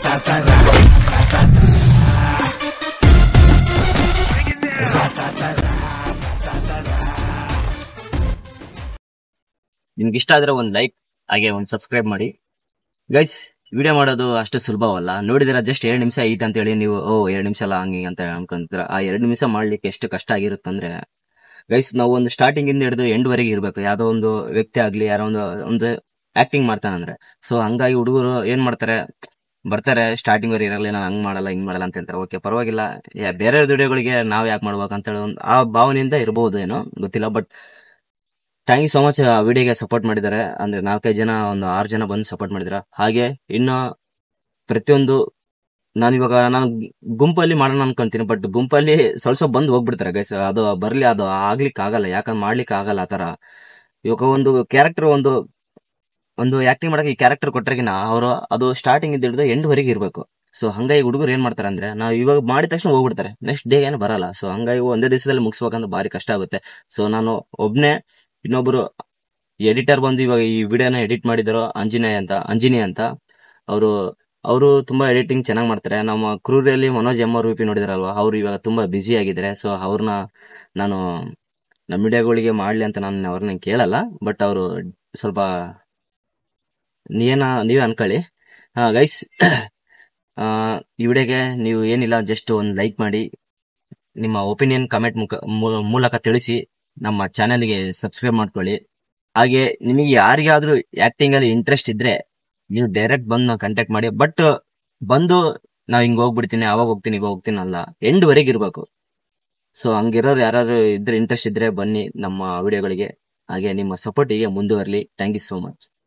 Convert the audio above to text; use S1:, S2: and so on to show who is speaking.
S1: ನಿಮ್ಗೆ ಇಷ್ಟ ಆದ್ರೆ ಒಂದು ಲೈಕ್ ಹಾಗೆ ಒಂದು ಸಬ್ಸ್ಕ್ರೈಬ್ ಮಾಡಿ ಗೈಸ್ ವಿಡಿಯೋ ಮಾಡೋದು ಅಷ್ಟು ಸುಲಭವಲ್ಲ ನೋಡಿದ್ರೆ ಜಸ್ಟ್ ಎರಡು ನಿಮಿಷ ಐತೆ ಅಂತ ಹೇಳಿ ನೀವು ಓ ಎರಡು ನಿಮಿಷ ಅಲ್ಲ ಹಂಗೆ ಅಂತ ಅನ್ಕೊಂತೀರ ಆ ಎರಡು ನಿಮಿಷ ಮಾಡ್ಲಿಕ್ಕೆ ಎಷ್ಟು ಕಷ್ಟ ಆಗಿರುತ್ತಂದ್ರೆ ಗೈಸ್ ನಾವು ಒಂದು ಸ್ಟಾರ್ಟಿಂಗ್ ಇಂದ ಹಿಡಿದು ಎಂಡ್ ವರೆಗೆ ಇರ್ಬೇಕು ಯಾವ್ದೋ ಒಂದು ವ್ಯಕ್ತಿ ಆಗ್ಲಿ ಯಾರೋ ಒಂದು ಒಂದು ಆಕ್ಟಿಂಗ್ ಮಾಡ್ತಾನಂದ್ರೆ ಸೊ ಹಂಗಾಗಿ ಹುಡುಗರು ಏನ್ ಮಾಡ್ತಾರೆ ಬರ್ತಾರೆ ಸ್ಟಾರ್ಟಿಂಗ್ ವರೆಗೆ ಇರಲ್ಲ ನಾನು ಹಂಗ್ ಮಾಡಲ್ಲ ಹಿಂಗ್ ಮಾಡಲ್ಲ ಅಂತ ಹೇಳ್ತಾರೆ ಓಕೆ ಪರವಾಗಿಲ್ಲ ಯಾ- ಬೇರೆ ವಿಡಿಯೋಗಳಿಗೆ ನಾವ್ ಯಾಕೆ ಮಾಡ್ಬೇಕು ಅಂತ ಹೇಳಿ ಒಂದು ಆ ಭಾವನೆಯಿಂದ ಇರಬಹುದು ಏನೋ ಗೊತ್ತಿಲ್ಲ but thank you so much ಆ ವಿಡಿಯೋಗೆ ಸಪೋರ್ಟ್ ಮಾಡಿದ್ದಾರೆ ಅಂದ್ರೆ ನಾಲ್ಕೈದು ಜನ ಒಂದು ಆರು ಜನ ಬಂದು ಸಪೋರ್ಟ್ ಮಾಡಿದಾರೆ ಹಾಗೆ ಇನ್ನು ಪ್ರತಿಯೊಂದು ನಾನು ಇವಾಗ ನಾನು ಗುಂಪಲ್ಲಿ ಮಾಡೋಣ ಅನ್ಕೊಂತೀನಿ ಬಟ್ ಗುಂಪಲ್ಲಿ ಸ್ವಲ್ಪ ಸ್ವಲ್ಪ ಬಂದು ಹೋಗ್ಬಿಡ್ತಾರೆ ಗೈಸ್ ಅದು ಬರ್ಲಿ ಅದು ಆಗ್ಲಿಕ್ಕೆ ಆಗಲ್ಲ ಯಾಕಂದ್ರೆ ಮಾಡ್ಲಿಕ್ಕೆ ಆಗಲ್ಲ ಆ ತರ ಇವಾಗ ಒಂದು ಕ್ಯಾರೆಕ್ಟರ್ ಒಂದು ಒಂದು ಆಕ್ಟಿಂಗ್ ಮಾಡಕ್ಕೆ ಈ ಕ್ಯಾರೆಕ್ಟರ್ ಕೊಟ್ಟರೆಗಿನ ಅವರು ಅದು ಸ್ಟಾರ್ಟಿಂಗ್ ಇದ್ದ ಹಿಡಿದು ಎಂಡ್ ವರೆಗೆ ಇರಬೇಕು ಸೊ ಹಂಗಾಗಿ ಹುಡುಗರು ಏನ್ ಮಾಡ್ತಾರೆ ಅಂದ್ರೆ ನಾವು ಇವಾಗ ಮಾಡಿದ ತಕ್ಷಣ ಹೋಗ್ಬಿಡ್ತಾರೆ ನೆಕ್ಸ್ಟ್ ಡೇ ಏನು ಬರಲ್ಲ ಸೊ ಹಂಗಾಗಿ ಒಂದೇ ದಿವಸದಲ್ಲಿ ಮುಗಿಸ್ಬೇಕಂದ್ರೆ ಭಾರಿ ಕಷ್ಟ ಆಗುತ್ತೆ ಸೊ ನಾನು ಒಬ್ನೇ ಇನ್ನೊಬ್ರು ಎಡಿಟರ್ ಬಂದು ಇವಾಗ ಈ ವಿಡಿಯೋನ ಎಡಿಟ್ ಮಾಡಿದಾರೋ ಅಂಜನೇಯ ಅಂತ ಅಂಜಿನಿ ಅಂತ ಅವರು ಅವರು ತುಂಬಾ ಎಡಿಟಿಂಗ್ ಚೆನ್ನಾಗಿ ಮಾಡ್ತಾರೆ ನಮ್ಮ ಕ್ರೂರಿಯಲ್ಲಿ Manoj M R V P ನೋಡಿದಾರಲ್ವಾ ಅವ್ರು ಇವಾಗ ತುಂಬಾ ಬ್ಯುಸಿ ಆಗಿದ್ದಾರೆ ಸೊ ಅವ್ರನ್ನ ನಾನು ನಮ್ಮ ವಿಡಿಯೋಗಳಿಗೆ ಮಾಡ್ಲಿ ಅಂತ ನಾನು ಅವ್ರನ್ನ ಕೇಳಲ್ಲ ಬಟ್ ಅವರು ಸ್ವಲ್ಪ ನೀನ ನೀವೇ ಅನ್ಕೊಳ್ಳಿ ಗೈಸ್ ಈ ವಿಡಿಯೋಗೆ ನೀವು ಏನಿಲ್ಲ ಜಸ್ಟ್ ಒಂದು ಲೈಕ್ ಮಾಡಿ ನಿಮ್ಮ ಒಪಿನಿಯನ್ ಕಮೆಂಟ್ ಮುಖ ಮೂ- ಮೂಲಕ ತಿಳಿಸಿ ನಮ್ಮ ಚಾನೆಲ್ಗೆ ಸಬ್ಸ್ಕ್ರೈಬ್ ಮಾಡ್ಕೊಳ್ಳಿ ಹಾಗೆ ನಿಮಗೆ ಯಾರಿಗಾದ್ರೂ ಆಕ್ಟಿಂಗ್ ಅಲ್ಲಿ ಇಂಟ್ರೆಸ್ಟ್ ಇದ್ರೆ ನೀವು ಡೈರೆಕ್ಟ್ ಬಂದು ಕಾಂಟ್ಯಾಕ್ಟ್ ಮಾಡಿ ಬಟ್ ಬಂದು ನಾವ್ ಹಿಂಗ್ ಹೋಗ್ಬಿಡ್ತೀನಿ ಅವಾಗ ಹೋಗ್ತೀನಿ ಇವಾಗ ಹೋಗ್ತೀನಿ ಅಲ್ಲ ಎಂಡ್ ವರೆಗೆ ಇರ್ಬೇಕು ಸೊ ಹಂಗಿರೋರು ಯಾರು ಇದ್ರೆ ಇಂಟ್ರೆಸ್ಟ್ ಇದ್ರೆ ಬನ್ನಿ ನಮ್ಮ ವಿಡಿಯೋಗಳಿಗೆ ಹಾಗೆ ನಿಮ್ಮ ಸಪೋರ್ಟಿಗೆ ಮುಂದುವರಲಿ ಥ್ಯಾಂಕ್ ಯು ಸೋ ಮಚ್